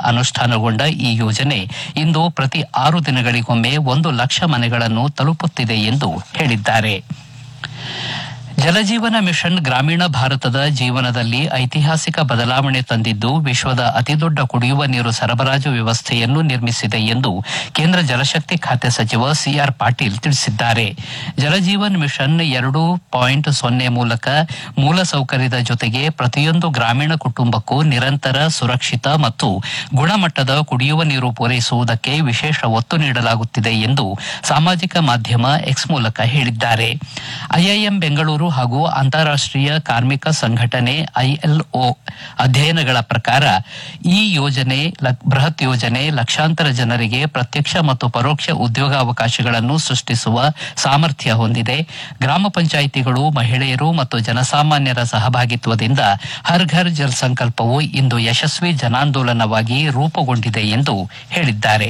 ಅನುಷ್ಠಾನಗೊಂಡ ಈ ಯೋಜನೆ ಇಂದು ಪ್ರತಿ ಆರು ದಿನಗಳಿಗೊಮ್ಮೆ ಒಂದು ಲಕ್ಷ ಮನೆಗಳನ್ನು ತಲುಪುತ್ತಿದೆ ಎಂದು ಹೇಳಿದ್ದಾರೆ ಜಲಜೀವನ ಮಿಷನ್ ಗ್ರಾಮೀಣ ಭಾರತದ ಜೀವನದಲ್ಲಿ ಐತಿಹಾಸಿಕ ಬದಲಾವಣೆ ತಂದಿದ್ದು ವಿಶ್ವದ ಅತಿದೊಡ್ಡ ಕುಡಿಯುವ ನೀರು ಸರಬರಾಜು ವ್ಯವಸ್ಥೆಯನ್ನು ನಿರ್ಮಿಸಿದೆ ಎಂದು ಕೇಂದ್ರ ಜಲಶಕ್ತಿ ಖಾತೆ ಸಚಿವ ಸಿಆರ್ ಪಾಟೀಲ್ ತಿಳಿಸಿದ್ದಾರೆ ಜಲಜೀವನ್ ಮಿಷನ್ ಎರಡು ಪಾಯಿಂಟ್ ಸೊನ್ನೆ ಮೂಲಕ ಮೂಲಸೌಕರ್ಯದ ಜೊತೆಗೆ ಪ್ರತಿಯೊಂದು ಗ್ರಾಮೀಣ ಕುಟುಂಬಕ್ಕೂ ನಿರಂತರ ಸುರಕ್ಷಿತ ಮತ್ತು ಗುಣಮಟ್ಟದ ಕುಡಿಯುವ ನೀರು ಪೂರೈಸುವುದಕ್ಕೆ ವಿಶೇಷ ಒತ್ತು ನೀಡಲಾಗುತ್ತಿದೆ ಎಂದು ಸಾಮಾಜಿಕ ಮಾಧ್ಯಮ ಎಕ್ಸ್ ಮೂಲಕ ಹೇಳಿದ್ದಾರೆ ಐಐಎಂ ಬೆಂಗಳೂರು ಹಾಗೂ ಅಂತಾರಾಷ್ಟೀಯ ಕಾರ್ಮಿಕ ಸಂಘಟನೆ ಐಎಲ್ಒ ಅಧ್ಯಯನಗಳ ಪ್ರಕಾರ ಈ ಯೋಜನೆ ಲ- ಬೃಹತ್ ಯೋಜನೆ ಲಕ್ಷಾಂತರ ಜನರಿಗೆ ಪ್ರತ್ಯಕ್ಷ ಮತ್ತು ಪರೋಕ್ಷ ಉದ್ಯೋಗಾವಕಾಶಗಳನ್ನು ಸೃಷ್ಟಿಸುವ ಸಾಮರ್ಥ್ಯ ಹೊಂದಿದೆ ಗ್ರಾಮ ಪಂಚಾಯಿತಿಗಳು ಮಹಿಳೆಯರು ಮತ್ತು ಜನಸಾಮಾನ್ಯರ ಸಹಭಾಗಿತ್ವದಿಂದ ಹರ್ ಘರ್ ಜಲ್ ಸಂಕಲ್ಪವು ಇಂದು ಯಶಸ್ವಿ ಜನಾಂದೋಲನವಾಗಿ ರೂಪುಗೊಂಡಿದೆ ಎಂದು ಹೇಳಿದ್ದಾರೆ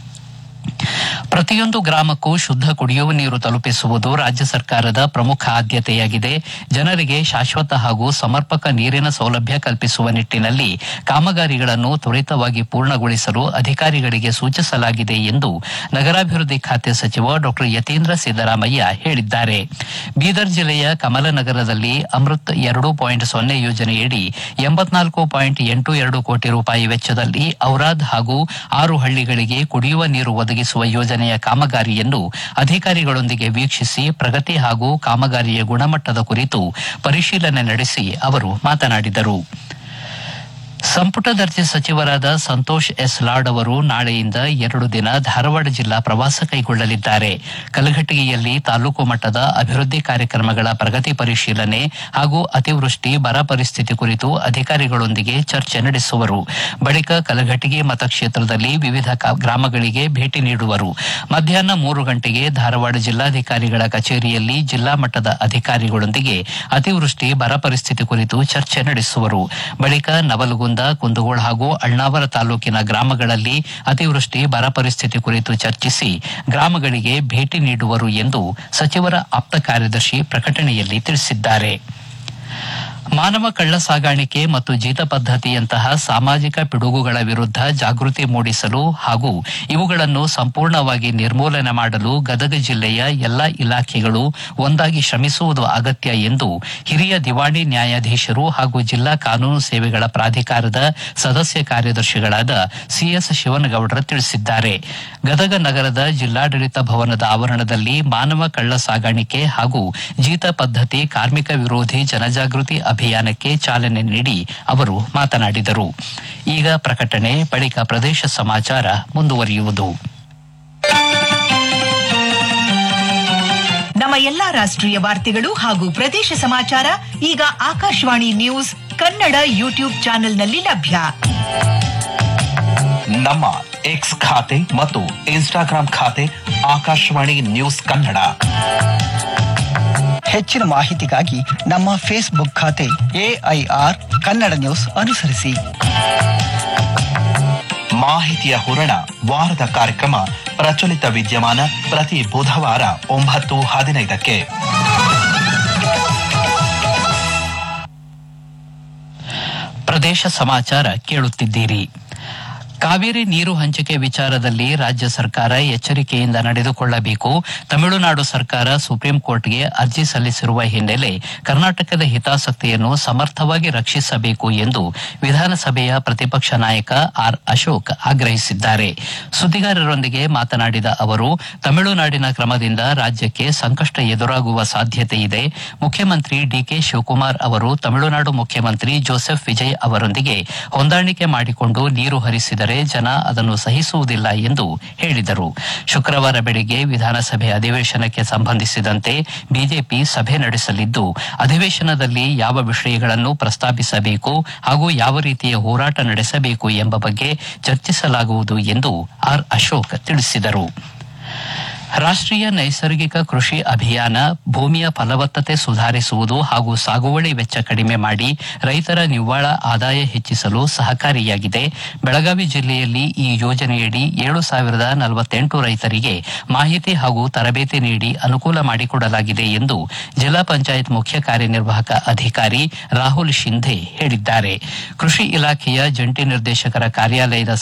ಪ್ರತಿಯೊಂದು ಗ್ರಾಮಕ್ಕೂ ಶುದ್ಧ ಕುಡಿಯುವ ನೀರು ತಲುಪಿಸುವುದು ರಾಜ್ಯ ಸರ್ಕಾರದ ಪ್ರಮುಖ ಆದ್ಯತೆಯಾಗಿದೆ ಜನರಿಗೆ ಶಾಶ್ವತ ಹಾಗೂ ಸಮರ್ಪಕ ನೀರಿನ ಸೌಲಭ್ಯ ಕಲ್ಪಿಸುವ ನಿಟ್ಟಿನಲ್ಲಿ ಕಾಮಗಾರಿಗಳನ್ನು ತ್ವರಿತವಾಗಿ ಪೂರ್ಣಗೊಳಿಸಲು ಅಧಿಕಾರಿಗಳಿಗೆ ಸೂಚಿಸಲಾಗಿದೆ ಎಂದು ನಗರಾಭಿವೃದ್ಧಿ ಖಾತೆ ಸಚಿವ ಡಾ ಯತೀಂದ್ರ ಸಿದ್ದರಾಮಯ್ಯ ಹೇಳಿದ್ದಾರೆ ಬೀದರ್ ಜಿಲ್ಲೆಯ ಕಮಲನಗರದಲ್ಲಿ ಅಮೃತ್ ಎರಡು ಪಾಯಿಂಟ್ ಸೊನ್ನೆ ಯೋಜನೆಯಡಿ ಎಂಬತ್ನಾಲ್ಕು ಪಾಯಿಂಟ್ ಎಂಟು ಎರಡು ಕೋಟಿ ರೂಪಾಯಿ ವೆಚ್ಚದಲ್ಲಿ ಔರಾದ್ ಹಾಗೂ ಆರು ಹಳ್ಳಿಗಳಿಗೆ ಕುಡಿಯುವ ನೀರು ಒದಗಿಸುವ ಯೋಜನೆಯ ಕಾಮಗಾರಿಯನ್ನು ಅಧಿಕಾರಿಗಳೊಂದಿಗೆ ವೀಕ್ಷಿಸಿ ಪ್ರಗತಿ ಹಾಗೂ ಕಾಮಗಾರಿಯ ಗುಣಮಟ್ಟದ ಕುರಿತು ಪರಿಶೀಲನೆ ನಡೆಸಿ ಅವರು ಮಾತನಾಡಿದರು ಸಂಪುಟ ದರ್ಜೆ ಸಚಿವರಾದ ಸಂತೋಷ್ ಎಸ್ ಲಾಡ್ ಅವರು ನಾಳೆಯಿಂದ ಎರಡು ದಿನ ಧಾರವಾಡ ಜಿಲ್ಲಾ ಪ್ರವಾಸ ಕೈಗೊಳ್ಳಲಿದ್ದಾರೆ ಕಲಘಟಗಿಯಲ್ಲಿ ತಾಲೂಕು ಮಟ್ಟದ ಅಭಿವೃದ್ಧಿ ಕಾರ್ಯಕ್ರಮಗಳ ಪ್ರಗತಿ ಪರಿಶೀಲನೆ ಹಾಗೂ ಅತಿವೃಷ್ಟಿ ಬರ ಪರಿಸ್ಥಿತಿ ಕುರಿತು ಅಧಿಕಾರಿಗಳೊಂದಿಗೆ ಚರ್ಚೆ ನಡೆಸುವರು ಬಳಿಕ ಕಲಘಟಗಿ ಮತಕ್ಷೇತ್ರದಲ್ಲಿ ವಿವಿಧ ಕ- ಗ್ರಾಮಗಳಿಗೆ ಭೇಟಿ ನೀಡುವರು ಮಧ್ಯಾಹ್ನ ಮೂರು ಗಂಟೆಗೆ ಧಾರವಾಡ ಜಿಲ್ಲಾಧಿಕಾರಿಗಳ ಕಚೇರಿಯಲ್ಲಿ ಜಿಲ್ಲಾ ಮಟ್ಟದ ಅಧಿಕಾರಿಗಳೊಂದಿಗೆ ಅತಿವೃಷ್ಟಿ ಬರ ಪರಿಸ್ಥಿತಿ ಕುರಿತು ಚರ್ಚೆ ನಡೆಸುವರು ಬಳಿಕ ನವಲಗುಂದ ಕುಂದಗೋಳ ಹಾಗೂ ಅಳ್ನಾವರ ತಾಲೂಕಿನ ಗ್ರಾಮಗಳಲ್ಲಿ ಅತಿವೃಷ್ಟಿ ಬರ ಪರಿಸ್ಥಿತಿ ಕುರಿತು ಚರ್ಚಿಸಿ ಗ್ರಾಮಗಳಿಗೆ ಭೇಟಿ ನೀಡುವರು ಎಂದು ಸಚಿವರ ಆಪ್ತ ಕಾರ್ಯದರ್ಶಿ ಪ್ರಕಟಣೆಯಲ್ಲಿ ತಿಳಿಸಿದ್ದಾರೆ ಮಾನವ ಕಳ್ಳ ಸಾಗಾಣಿಕೆ ಮತ್ತು ಜೀತ ಪದ್ಧತಿಯಂತಹ ಸಾಮಾಜಿಕ ಪಿಡುಗುಗಳ ವಿರುದ್ಧ ಜಾಗೃತಿ ಮೂಡಿಸಲು ಹಾಗೂ ಇವುಗಳನ್ನು ಸಂಪೂರ್ಣವಾಗಿ ನಿರ್ಮೂಲನೆ ಮಾಡಲು ಗದಗ ಜಿಲ್ಲೆಯ ಎಲ್ಲಾ ಇಲಾಖೆಗಳು ಒಂದಾಗಿ ಶ್ರಮಿಸುವುದು ಅಗತ್ಯ ಎಂದು ಹಿರಿಯ ದಿವಾಣಿ ನ್ಯಾಯಾಧೀಶರು ಹಾಗೂ ಜಿಲ್ಲಾ ಕಾನೂನು ಸೇವೆಗಳ ಪ್ರಾಧಿಕಾರದ ಸದಸ್ಯ ಕಾರ್ಯದರ್ಶಿಗಳಾದ ಸಿಎಸ್ ಶಿವನಗೌಡರ ತಿಳಿಸಿದ್ದಾರೆ ಗದಗ ನಗರದ ಜಿಲ್ಲಾಡಳಿತ ಭವನದ ಆವರಣದಲ್ಲಿ ಮಾನವ ಕಳ್ಳ ಸಾಗಾಣಿಕೆ ಹಾಗೂ ಜೀತ ಪದ್ಧತಿ ಕಾರ್ಮಿಕ ವಿರೋಧಿ ಜನಜಾಗೃತಿ ಅಭಿಯಾನಕ್ಕೆ ಚಾಲನೆ ನೀಡಿ ಅವರು ಮಾತನಾಡಿದರು ಈಗ ಪ್ರಕಟಣೆ ಬಳಿಕ ಪ್ರದೇಶ ಸಮಾಚಾರ ಮುಂದುವರಿಯುವುದು ನಮ್ಮ ಎಲ್ಲಾ ರಾಷ್ಟ್ರೀಯ ವಾರ್ತೆಗಳು ಹಾಗೂ ಪ್ರದೇಶ ಸಮಾಚಾರ ಈಗ ಆಕಾಶವಾಣಿ ನ್ಯೂಸ್ ಕನ್ನಡ ಯೂಟ್ಯೂಬ್ ಚಾನೆಲ್ನಲ್ಲಿ ಲಭ್ಯ ನಮ್ಮ ಎಕ್ಸ್ ಖಾತೆ ಮತ್ತು ಇನ್ಸ್ಟಾಗ್ರಾಂ ಖಾತೆ ಆಕಾಶವಾಣಿ ನ್ಯೂಸ್ ಕನ್ನಡ ಹೆಚ್ಚಿನ ಮಾಹಿತಿಗಾಗಿ ನಮ್ಮ ಫೇಸ್ಬುಕ್ ಖಾತೆ ಎಐಆರ್ ಕನ್ನಡ ನ್ಯೂಸ್ ಅನುಸರಿಸಿ ಮಾಹಿತಿಯ ಹೂರಣ ವಾರದ ಕಾರ್ಯಕ್ರಮ ಪ್ರಚಲಿತ ವಿದ್ಯಮಾನ ಪ್ರತಿ ಬುಧವಾರ ಒಂಬತ್ತು ಹದಿನೈದಕ್ಕೆ ಪ್ರದೇಶ ಸಮಾಚಾರ ಕೇಳುತ್ತಿದ್ದೀರಿ ಕಾವೇರಿ ನೀರು ಹಂಚಿಕೆ ವಿಚಾರದಲ್ಲಿ ರಾಜ್ಯ ಸರ್ಕಾರ ಎಚ್ಚರಿಕೆಯಿಂದ ನಡೆದುಕೊಳ್ಳಬೇಕು ತಮಿಳುನಾಡು ಸರ್ಕಾರ ಸುಪ್ರೀಂ ಕೋರ್ಟ್ಗೆ ಅರ್ಜಿ ಸಲ್ಲಿಸಿರುವ ಹಿನ್ನೆಲೆ ಕರ್ನಾಟಕದ ಹಿತಾಸಕ್ತಿಯನ್ನು ಸಮರ್ಥವಾಗಿ ರಕ್ಷಿಸಬೇಕು ಎಂದು ವಿಧಾನಸಭೆಯ ಪ್ರತಿಪಕ್ಷ ನಾಯಕ ಆರ್ ಅಶೋಕ್ ಆಗ್ರಹಿಸಿದ್ದಾರೆ ಸುದ್ದಿಗಾರರೊಂದಿಗೆ ಮಾತನಾಡಿದ ಅವರು ತಮಿಳುನಾಡಿನ ಕ್ರಮದಿಂದ ರಾಜ್ಯಕ್ಕೆ ಸಂಕಷ್ಟ ಎದುರಾಗುವ ಸಾಧ್ಯತೆ ಇದೆ ಮುಖ್ಯಮಂತ್ರಿ ಡಿಕೆ ಶಿವಕುಮಾರ್ ಅವರು ತಮಿಳುನಾಡು ಮುಖ್ಯಮಂತ್ರಿ ಜೋಸೆಫ್ ವಿಜಯ್ ಅವರೊಂದಿಗೆ ಹೊಂದಾಣಿಕೆ ಮಾಡಿಕೊಂಡು ನೀರು ಹರಿಸಿದರೆ ಜನ ಅದನ್ನು ಸಹಿಸುವುದಿಲ್ಲ ಎಂದು ಹೇಳಿದರು ಶುಕ್ರವಾರ ಬೆಳಿಗ್ಗೆ ವಿಧಾನಸಭೆ ಅಧಿವೇಶನಕ್ಕೆ ಸಂಬಂಧಿಸಿದಂತೆ ಬಿಜೆಪಿ ಸಭೆ ನಡೆಸಲಿದ್ದು ಅಧಿವೇಶನದಲ್ಲಿ ಯಾವ ವಿಷಯಗಳನ್ನು ಪ್ರಸ್ತಾಪಿಸಬೇಕು ಹಾಗೂ ಯಾವ ರೀತಿಯ ಹೋರಾಟ ನಡೆಸಬೇಕು ಎಂಬ ಬಗ್ಗೆ ಚರ್ಚಿಸಲಾಗುವುದು ಎಂದು ಆರ್ ಅಶೋಕ್ ತಿಳಿಸಿದರು ರಾಷ್ಟ್ರೀಯ ನೈಸರ್ಗಿಕ ಕೃಷಿ ಅಭಿಯಾನ ಭೂಮಿಯ ಫಲವತ್ತತೆ ಸುಧಾರಿಸುವುದು ಹಾಗೂ ಸಾಗುವಳಿ ವೆಚ್ಚ ಕಡಿಮೆ ಮಾಡಿ ರೈತರ ನಿವ್ವಳ ಆದಾಯ ಹೆಚ್ಚಿಸಲು ಸಹಕಾರಿಯಾಗಿದೆ ಬೆಳಗಾವಿ ಜಿಲ್ಲೆಯಲ್ಲಿ ಈ ಯೋಜನೆಯಡಿ ಏಳು ಸಾವಿರದ ನಲವತ್ತೆಂಟು ರೈತರಿಗೆ ಮಾಹಿತಿ ಹಾಗೂ ತರಬೇತಿ ನೀಡಿ ಅನುಕೂಲ ಮಾಡಿಕೊಡಲಾಗಿದೆ ಎಂದು ಜಿಲ್ಲಾ ಪಂಚಾಯತ್ ಮುಖ್ಯ ಕಾರ್ಯನಿರ್ವಾಹಕ ಅಧಿಕಾರಿ ರಾಹುಲ್ ಶಿಂಧೆ ಹೇಳಿದ್ದಾರೆ ಕೃಷಿ ಇಲಾಖೆಯ ಜಂಟಿ ನಿರ್ದೇಶಕರ ಕಾರ್ಯಾಲಯದ